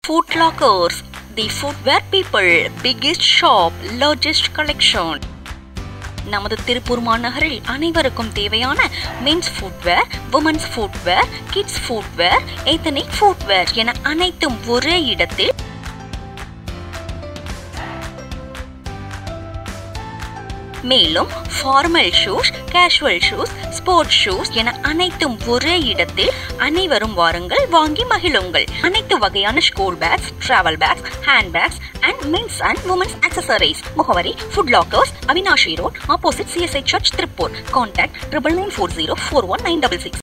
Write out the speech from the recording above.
Foot Lockers, the footwear people, biggest shop, largest collection. நமது திருப்பூர் மாநகரில் அனைவருக்கும் தேவையான men's footwear women's footwear kids footwear ethnic footwear என அனைத்தும் ஒரே இடத்தில் மேலும் formal shoes casual shoes sports shoes என அனைத்தும் ஒரே இடத்தில் அனைவரும் வாருங்கள் வாங்கி மகிழுங்கள் அனைத்து வகையான school bags travel bags hand bags and men's and women's accessories முகவரி Foot Lockers Avinashi road opposite CSI church Tiruppur contact triple nine four zero four one nine double six